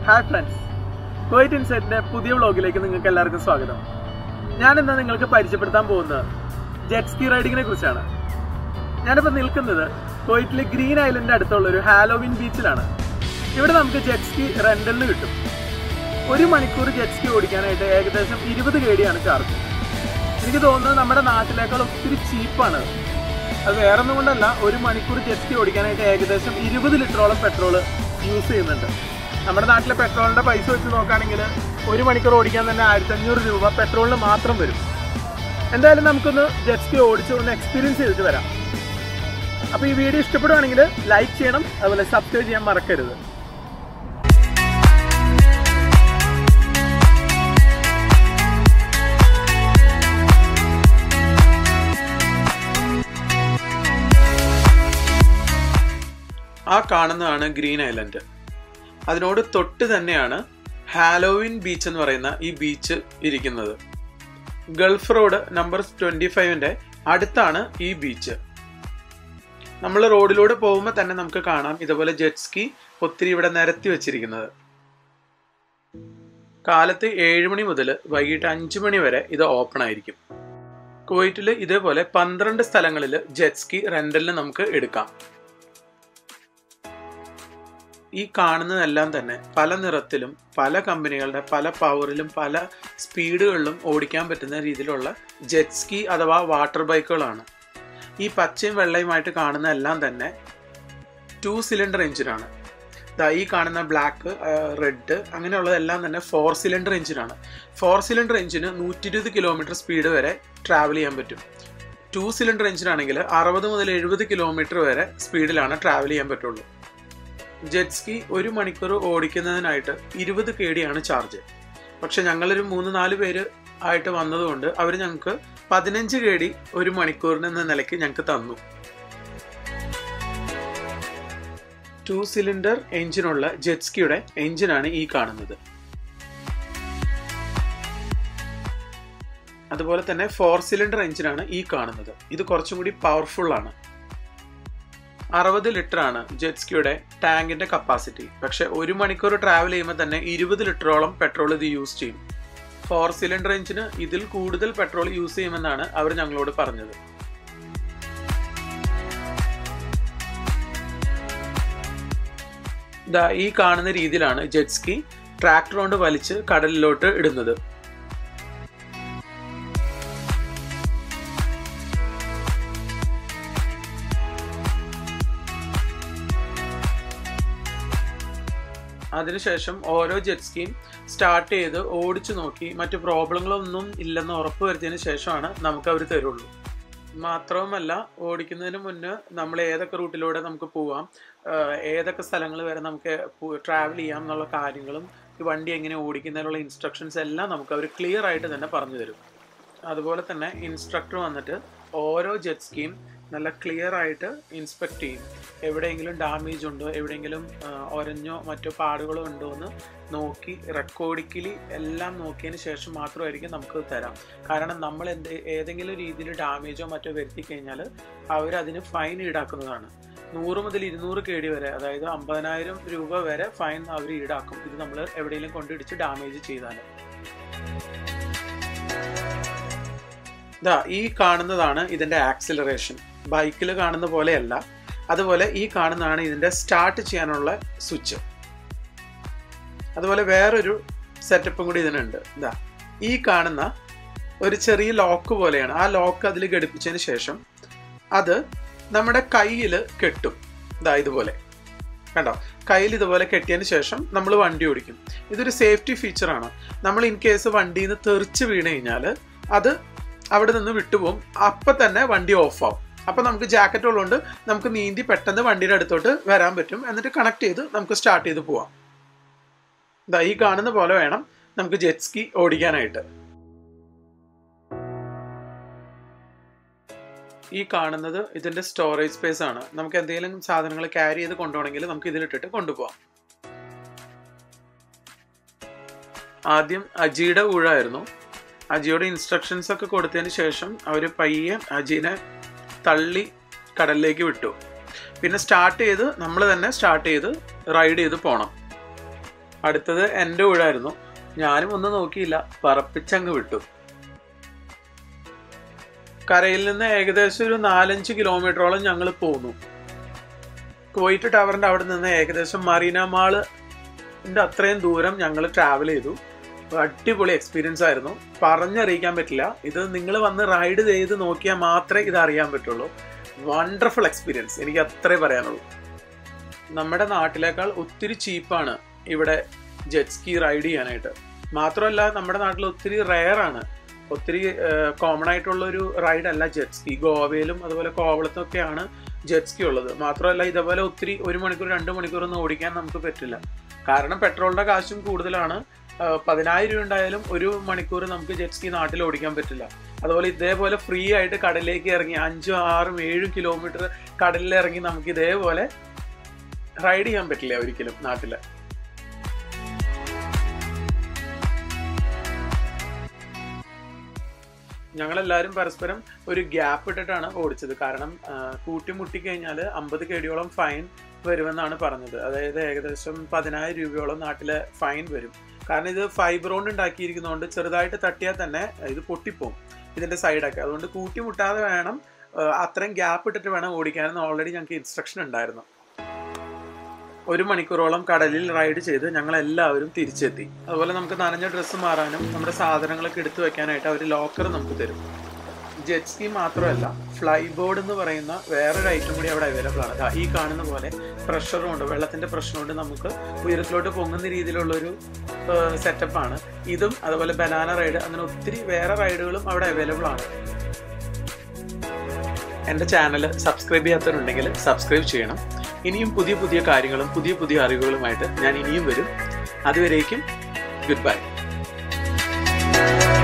hi friends Kuwait ഇൻസൈറ്റിന്റെ പുതിയ വ്ളോഗിലേക്ക് നിങ്ങൾക്ക് എല്ലാവർക്കും സ്വാഗതം ഞാൻ ഇന്ന് നിങ്ങൾക്ക് പരിചയപ്പെടുത്താൻ പോകുന്നത് ജെറ്റ് സ്കി റൈഡിങ്ങിനെ കുറിച്ചാണ് ഞാനിപ്പോൾ നിൽക്കുന്നത് കുവൈറ്റിലെ ഗ്രീൻ ഐലൻഡിന്റെ അടുത്തുള്ള ഒരു ഹാലോവിൻ ബീച്ചിലാണ് ഇവിടെ നമുക്ക് ജെറ്റ് സ്കി റെന്റലിന് കിട്ടും ഒരു മണിക്കൂർ ജെറ്റ് സ്കി ഓടിക്കാനായിട്ട് ഏകദേശം ഇരുപത് കേടിയാണ് ചാർജ് എനിക്ക് തോന്നുന്നത് നമ്മുടെ നാട്ടിലേക്കാൾ ഒത്തിരി ചീപ്പാണ് അത് വേറെ ഒന്നും കൊണ്ടല്ല ഒരു മണിക്കൂർ ജെറ്റ് സ്കി ഓടിക്കാനായിട്ട് ഏകദേശം ഇരുപത് ലിറ്ററോളം പെട്രോൾ യൂസ് ചെയ്യുന്നുണ്ട് നമ്മുടെ നാട്ടിലെ പെട്രോളിന്റെ പൈസ വെച്ച് നോക്കുകയാണെങ്കിൽ ഒരു മണിക്കൂർ ഓടിക്കാൻ തന്നെ ആയിരത്തി അഞ്ഞൂറ് രൂപ പെട്രോളിന് മാത്രം വരും എന്തായാലും നമുക്കൊന്ന് ജെറ്റ് സ്കി ഓടിച്ച് ഒന്ന് എക്സ്പീരിയൻസ് ചെയ്തിട്ട് വരാം അപ്പോൾ ഈ വീഡിയോ ഇഷ്ടപ്പെടുവാണെങ്കിൽ ലൈക്ക് ചെയ്യണം അതുപോലെ സബ്സ്ക്രൈബ് ചെയ്യാൻ മറക്കരുത് ആ കാണുന്നതാണ് ഗ്രീൻ ഐലൻഡ് അതിനോട് തൊട്ട് തന്നെയാണ് ഹാലോവിൻ ബീച്ച് എന്ന് പറയുന്ന ഈ ബീച്ച് ഇരിക്കുന്നത് ഗൾഫ് റോഡ് നമ്പർ ട്വന്റി ഫൈവിന്റെ അടുത്താണ് ഈ ബീച്ച് നമ്മൾ റോഡിലൂടെ പോകുമ്പോൾ തന്നെ നമുക്ക് കാണാം ഇതുപോലെ ജെറ്റ് സ്കി ഒത്തിരി ഇവിടെ നിരത്തി വെച്ചിരിക്കുന്നത് കാലത്ത് ഏഴ് മണി മുതൽ വൈകിട്ട് അഞ്ച് മണി വരെ ഇത് ഓപ്പൺ ആയിരിക്കും കുവൈറ്റിൽ ഇതേപോലെ പന്ത്രണ്ട് സ്ഥലങ്ങളിൽ ജെറ്റ് സ്കി റെന്റലിന് നമുക്ക് എടുക്കാം ഈ കാണുന്നതെല്ലാം തന്നെ പല നിറത്തിലും പല കമ്പനികളുടെ പല പവറിലും പല സ്പീഡുകളിലും ഓടിക്കാൻ പറ്റുന്ന രീതിയിലുള്ള ജെറ്റ് സ്കി അഥവാ വാട്ടർ ബൈക്കുകളാണ് ഈ പച്ചയും വെള്ളയുമായിട്ട് കാണുന്ന എല്ലാം തന്നെ ടു സിലിണ്ടർ എഞ്ചിനാണ് ദാ ഈ കാണുന്ന ബ്ലാക്ക് റെഡ് അങ്ങനെയുള്ളതെല്ലാം തന്നെ ഫോർ സിലിണ്ടർ എഞ്ചിനാണ് ഫോർ സിലിണ്ടർ എഞ്ചിന് നൂറ്റി ഇരുപത് കിലോമീറ്റർ സ്പീഡ് വരെ ട്രാവൽ ചെയ്യാൻ പറ്റും ടു സിലിണ്ടർ എഞ്ചിനാണെങ്കിൽ അറുപത് മുതൽ എഴുപത് കിലോമീറ്റർ വരെ സ്പീഡിലാണ് ട്രാവൽ ചെയ്യാൻ പറ്റുള്ളൂ ജെറ്റ് സ്കി ഒരു മണിക്കൂർ ഓടിക്കുന്നതിനായിട്ട് ഇരുപത് കെ ഡിയാണ് ചാർജ് പക്ഷെ ഞങ്ങളൊരു മൂന്ന് നാല് പേര് ആയിട്ട് വന്നതുകൊണ്ട് അവർ ഞങ്ങൾക്ക് പതിനഞ്ച് കെ ഡി ഒരു മണിക്കൂറിന് എന്ന നിലയ്ക്ക് ഞങ്ങൾക്ക് തന്നു ടു സിലിണ്ടർ എഞ്ചിനുള്ള ജെറ്റ് സ്കിയുടെ എഞ്ചിനാണ് ഈ കാണുന്നത് അതുപോലെ തന്നെ ഫോർ സിലിണ്ടർ എഞ്ചിനാണ് ഈ കാണുന്നത് ഇത് കുറച്ചും കൂടി പവർഫുൾ ആണ് അറുപത് ലിറ്റർ ആണ് ജെറ്റ്സ്കിയുടെ ടാങ്കിന്റെ കപ്പാസിറ്റി പക്ഷെ ഒരു മണിക്കൂർ ട്രാവൽ ചെയ്യുമ്പോൾ തന്നെ ഇരുപത് ലിറ്ററോളം പെട്രോൾ ഇത് യൂസ് ചെയ്യും ഫോർ സിലിണ്ടർ എഞ്ചിന് ഇതിൽ കൂടുതൽ പെട്രോൾ യൂസ് ചെയ്യുമെന്നാണ് അവർ ഞങ്ങളോട് പറഞ്ഞത് ദാ ഈ കാണുന്ന രീതിയിലാണ് ജെറ്റ്സ്കി ട്രാക്ടർ കൊണ്ട് വലിച്ച് കടലിലോട്ട് ഇടുന്നത് അതിനുശേഷം ഓരോ ജെറ്റ് സ്കീം സ്റ്റാർട്ട് ചെയ്ത് ഓടിച്ചു നോക്കി മറ്റു പ്രോബ്ലങ്ങളൊന്നും ഇല്ലെന്ന് ഉറപ്പ് വരുത്തിയതിന് ശേഷമാണ് നമുക്ക് അവർ തരുള്ളൂ മാത്രവുമല്ല ഓടിക്കുന്നതിന് മുന്നേ നമ്മൾ ഏതൊക്കെ റൂട്ടിലൂടെ നമുക്ക് പോവാം ഏതൊക്കെ സ്ഥലങ്ങൾ വരെ നമുക്ക് ട്രാവൽ ചെയ്യാം എന്നുള്ള കാര്യങ്ങളും ഈ വണ്ടി എങ്ങനെ ഓടിക്കുന്നതിനുള്ള ഇൻസ്ട്രക്ഷൻസ് എല്ലാം നമുക്ക് അവർ ക്ലിയർ ആയിട്ട് തന്നെ പറഞ്ഞു തരും അതുപോലെ തന്നെ ഇൻസ്ട്രക്ടർ വന്നിട്ട് ഓരോ ജെറ്റ് സ്കീം നല്ല ക്ലിയർ ആയിട്ട് ഇൻസ്പെക്ട് ചെയ്യും എവിടെയെങ്കിലും ഡാമേജ് ഉണ്ടോ എവിടെയെങ്കിലും ഒരഞ്ഞോ മറ്റോ പാടുകളോ ഉണ്ടോ എന്ന് നോക്കി റെക്കോർഡിക്കലി എല്ലാം നോക്കിയതിന് ശേഷം മാത്രമായിരിക്കും നമുക്ക് തരാം കാരണം നമ്മൾ എന്ത് ഏതെങ്കിലും രീതിയിൽ ഡാമേജോ മറ്റോ വരുത്തി കഴിഞ്ഞാൽ അവരതിന് ഫൈൻ ഈടാക്കുന്നതാണ് നൂറ് മുതൽ ഇരുന്നൂറ് കെ ഡി വരെ അതായത് അമ്പതിനായിരം രൂപ വരെ ഫൈൻ അവർ ഈടാക്കും ഇത് നമ്മൾ എവിടെയെങ്കിലും കൊണ്ടിടിച്ച് ഡാമേജ് ചെയ്താൽ ഇതാ ഈ കാണുന്നതാണ് ഇതിന്റെ ആക്സിലറേഷൻ ബൈക്കിൽ കാണുന്ന പോലെയല്ല അതുപോലെ ഈ കാണുന്നതാണ് ഇതിന്റെ സ്റ്റാർട്ട് ചെയ്യാനുള്ള സ്വിച്ച് അതുപോലെ വേറൊരു സെറ്റപ്പും കൂടി ഇതിനുണ്ട് ഇതാ ഈ കാണുന്ന ഒരു ചെറിയ ലോക്ക് പോലെയാണ് ആ ലോക്ക് അതിൽ ഘടിപ്പിച്ചതിന് ശേഷം അത് നമ്മുടെ കയ്യിൽ കെട്ടും ഇതാ ഇതുപോലെ കണ്ടോ കയ്യിൽ ഇതുപോലെ കെട്ടിയതിന് ശേഷം നമ്മൾ വണ്ടി ഓടിക്കും ഇതൊരു സേഫ്റ്റി ഫീച്ചറാണ് നമ്മൾ ഇൻ കേസ് വണ്ടിയിൽ നിന്ന് തെറിച്ച് വീണ് കഴിഞ്ഞാൽ അത് അവിടെ നിന്ന് വിട്ടുപോകും അപ്പം തന്നെ വണ്ടി ഓഫ് ആവും അപ്പം നമുക്ക് ജാക്കറ്റ് ഉള്ളതുകൊണ്ട് നമുക്ക് നീന്തി പെട്ടെന്ന് വണ്ടിയുടെ അടുത്തോട്ട് വരാൻ പറ്റും എന്നിട്ട് കണക്ട് ചെയ്ത് നമുക്ക് സ്റ്റാർട്ട് ചെയ്ത് പോവാം ഇതാ ഈ കാണുന്ന പോലെ വേണം നമുക്ക് ജെറ്റ് സ്കി ഓടിക്കാനായിട്ട് ഈ കാണുന്നത് ഇതിന്റെ സ്റ്റോറേജ് സ്പേസ് ആണ് നമുക്ക് എന്തെങ്കിലും സാധനങ്ങൾ ക്യാരി ചെയ്ത് കൊണ്ടുപോകണമെങ്കിൽ നമുക്ക് ഇതിലിട്ടിട്ട് കൊണ്ടുപോകാം ആദ്യം അജിയുടെ ഊഴായിരുന്നു അജിയോട് ഇൻസ്ട്രക്ഷൻസ് ഒക്കെ കൊടുത്തതിന് ശേഷം അവർ പയ്യെ അജീനെ തള്ളി കടലിലേക്ക് വിട്ടു പിന്നെ സ്റ്റാർട്ട് ചെയ്ത് നമ്മൾ തന്നെ സ്റ്റാർട്ട് ചെയ്ത് റൈഡ് ചെയ്ത് പോകണം അടുത്തത് എൻ്റെ ഊഴായിരുന്നു ഞാനും ഒന്നും നോക്കിയില്ല പറപ്പിച്ചങ്ങ് വിട്ടു കരയിൽ നിന്ന് ഏകദേശം ഒരു നാലഞ്ച് കിലോമീറ്ററോളം ഞങ്ങൾ പോന്നു കുവൈറ്റ് ടവറിന്റെ അവിടെ നിന്ന് ഏകദേശം മറീന മാളിന്റെ അത്രയും ദൂരം ഞങ്ങൾ ട്രാവൽ ചെയ്തു അടിപൊളി എക്സ്പീരിയൻസ് ആയിരുന്നു പറഞ്ഞറിയിക്കാൻ പറ്റില്ല ഇത് നിങ്ങൾ വന്ന് റൈഡ് ചെയ്ത് നോക്കിയാൽ മാത്രമേ ഇത് അറിയാൻ പറ്റുള്ളൂ വണ്ടർഫുൾ എക്സ്പീരിയൻസ് എനിക്ക് അത്രേ പറയാനുള്ളൂ നമ്മുടെ നാട്ടിലേക്കാൾ ഒത്തിരി ചീപ്പാണ് ഇവിടെ ജെറ്റ് സ്കി റൈഡ് ചെയ്യാനായിട്ട് മാത്രമല്ല നമ്മുടെ നാട്ടിൽ ഒത്തിരി റെയർ ആണ് ഒത്തിരി കോമൺ ആയിട്ടുള്ള ഒരു റൈഡ് അല്ല ജെറ്റ് സ്കി ഗോവയിലും അതുപോലെ കോവളത്തും ഒക്കെയാണ് ജെറ്റ് സ്കി ഉള്ളത് മാത്രമല്ല ഇതേപോലെ ഒത്തിരി ഒരു മണിക്കൂർ രണ്ട് മണിക്കൂർ ഒന്നും ഓടിക്കാൻ നമുക്ക് പറ്റില്ല കാരണം പെട്രോളിന്റെ കാശും കൂടുതലാണ് പതിനായിരം രൂപ ഉണ്ടായാലും ഒരു മണിക്കൂർ നമുക്ക് ജെറ്റ് സ്കി നാട്ടിൽ ഓടിക്കാൻ പറ്റില്ല അതുപോലെ ഇതേപോലെ ഫ്രീ ആയിട്ട് കടലിലേക്ക് ഇറങ്ങി അഞ്ചും ആറും ഏഴും കിലോമീറ്റർ കടലിൽ ഇറങ്ങി നമുക്ക് ഇതേപോലെ റൈഡ് ചെയ്യാൻ പറ്റില്ല ഒരിക്കലും നാട്ടില് ഞങ്ങളെല്ലാവരും പരസ്പരം ഒരു ഗ്യാപ്പ് ഇട്ടിട്ടാണ് ഓടിച്ചത് കാരണം കൂട്ടിമുട്ടി കഴിഞ്ഞാൽ അമ്പത് കെടിയോളം ഫൈൻ വരുമെന്നാണ് പറഞ്ഞത് അതായത് ഏകദേശം പതിനായിരം രൂപയോളം നാട്ടിലെ ഫൈൻ വരും കാരണം ഇത് ഫൈബർ കൊണ്ട് ഉണ്ടാക്കിയിരിക്കുന്നതുകൊണ്ട് ചെറുതായിട്ട് തട്ടിയാൽ തന്നെ ഇത് പൊട്ടിപ്പോവും ഇതിന്റെ സൈഡൊക്കെ അതുകൊണ്ട് കൂട്ടിമുട്ടാതെ വേണം അത്രയും ഗ്യാപ്പ് ഇട്ടിട്ട് വേണം ഓടിക്കാനെന്ന് ഓൾറെഡി ഞങ്ങൾക്ക് ഇൻസ്ട്രക്ഷൻ ഉണ്ടായിരുന്നു ഒരു മണിക്കൂറോളം കടലിൽ റൈഡ് ചെയ്ത് ഞങ്ങൾ എല്ലാവരും തിരിച്ചെത്തി അതുപോലെ നമുക്ക് നനഞ്ഞ ഡ്രസ്സ് മാറാനും നമ്മുടെ സാധനങ്ങളൊക്കെ എടുത്തു വെക്കാനായിട്ട് അവർ ലോക്കർ നമുക്ക് തരും ജെറ്റ് സ്കി മാത്രമല്ല ഫ്ലൈ ബോർഡ് എന്ന് പറയുന്ന വേറൊരു ഐറ്റം കൂടി അവിടെ അവൈലബിൾ ആണ് ദാ ഈ കാണുന്ന പോലെ പ്രഷറും ഉണ്ട് വെള്ളത്തിന്റെ പ്രശ്നം കൊണ്ട് നമുക്ക് ഉയരത്തിലോട്ട് പൊങ്ങുന്ന രീതിയിലുള്ളൊരു സെറ്റപ്പാണ് ഇതും അതുപോലെ ബനാന റൈഡ് അങ്ങനെ ഒത്തിരി വേറെ റൈഡുകളും അവിടെ അവൈലബിൾ ആണ് എൻ്റെ ചാനൽ സബ്സ്ക്രൈബ് ചെയ്യാത്തവരുണ്ടെങ്കിൽ സബ്സ്ക്രൈബ് ചെയ്യണം ഇനിയും പുതിയ പുതിയ കാര്യങ്ങളും പുതിയ പുതിയ അറിവുകളുമായിട്ട് ഞാൻ ഇനിയും വരും അതുവരേക്കും ഗുഡ് ബൈ